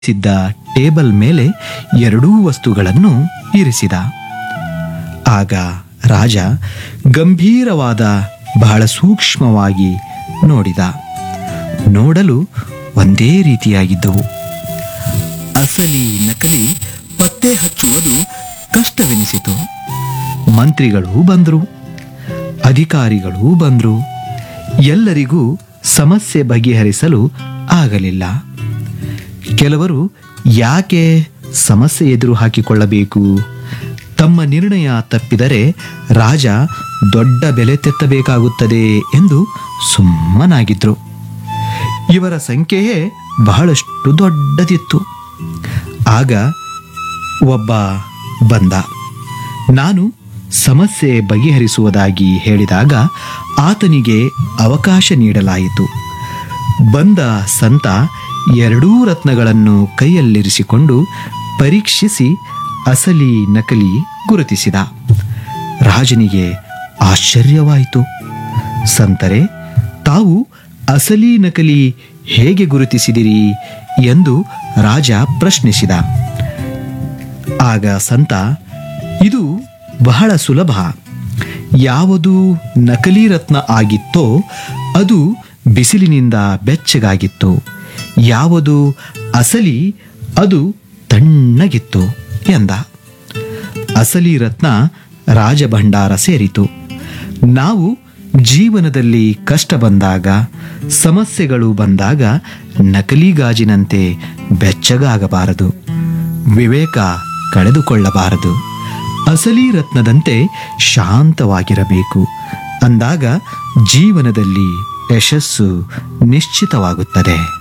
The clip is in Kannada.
ಸಿದ್ದ ಟೇಬಲ್ ಮೇಲೆ ಎರಡೂ ವಸ್ತುಗಳನ್ನು ಇರಿಸಿದ ಆಗ ರಾಜ ಗಂಭೀರವಾದ ಬಹಳ ಸೂಕ್ಷ್ಮವಾಗಿ ನೋಡಿದ ನೋಡಲು ಒಂದೇ ರೀತಿಯಾಗಿದ್ದವು ಅಸಲಿ ನಕಲಿ ಪತ್ತೆ ಹಚ್ಚುವುದು ಕಷ್ಟವೆನಿಸಿತು ಮಂತ್ರಿಗಳು ಬಂದರು ಅಧಿಕಾರಿಗಳು ಬಂದರು ಎಲ್ಲರಿಗೂ ಸಮಸ್ಯೆ ಬಗೆಹರಿಸಲು ಆಗಲಿಲ್ಲ ಕೆಲವರು ಯಾಕೆ ಸಮಸ್ಯೆ ಎದುರು ಹಾಕಿಕೊಳ್ಳಬೇಕು ತಮ್ಮ ನಿರ್ಣಯ ತಪ್ಪಿದರೆ ರಾಜ ದೊಡ್ಡ ಬೆಲೆ ತೆತ್ತಬೇಕಾಗುತ್ತದೆ ಎಂದು ಸುಮ್ಮನಾಗಿದ್ರು ಇವರ ಸಂಖ್ಯೆಯೇ ಬಹಳಷ್ಟು ದೊಡ್ಡದಿತ್ತು ಆಗ ಒಬ್ಬ ಬಂದ ನಾನು ಸಮಸ್ಯೆ ಬಗೆಹರಿಸುವುದಾಗಿ ಹೇಳಿದಾಗ ಆತನಿಗೆ ಅವಕಾಶ ನೀಡಲಾಯಿತು ಬಂದ ಸಂತ ಎರಡೂ ರತ್ನಗಳನ್ನು ಕೈಯಲ್ಲಿರಿಸಿಕೊಂಡು ಪರೀಕ್ಷಿಸಿ ಅಸಲಿ ನಕಲಿ ಗುರುತಿಸಿದ ರಾಜನಿಗೆ ಆಶ್ಚರ್ಯವಾಯಿತು ಸಂತರೆ ತಾವು ಅಸಲಿ ನಕಲಿ ಹೇಗೆ ಗುರುತಿಸಿದಿರಿ ಎಂದು ರಾಜ ಪ್ರಶ್ನಿಸಿದ ಆಗ ಸಂತ ಇದು ಬಹಳ ಸುಲಭ ಯಾವುದು ನಕಲಿ ರತ್ನ ಆಗಿತ್ತೋ ಅದು ಬಿಸಿಲಿನಿಂದ ಬೆಚ್ಚಗಾಗಿತ್ತು ಯಾವುದು ಅಸಲಿ ಅದು ತಣ್ಣಗಿತ್ತು ಎಂದ ಅಸಲಿ ರತ್ನ ರಾಜಭಂಡಾರ ಸೇರಿತು ನಾವು ಜೀವನದಲ್ಲಿ ಕಷ್ಟ ಬಂದಾಗ ಸಮಸ್ಯೆಗಳು ಬಂದಾಗ ನಕಲಿ ಗಾಜಿನಂತೆ ಬೆಚ್ಚಗಾಗಬಾರದು ವಿವೇಕ ಕಳೆದುಕೊಳ್ಳಬಾರದು ಅಸಲಿ ರತ್ನದಂತೆ ಶಾಂತವಾಗಿರಬೇಕು ಅಂದಾಗ ಜೀವನದಲ್ಲಿ ಯಶಸ್ಸು ನಿಶ್ಚಿತವಾಗುತ್ತದೆ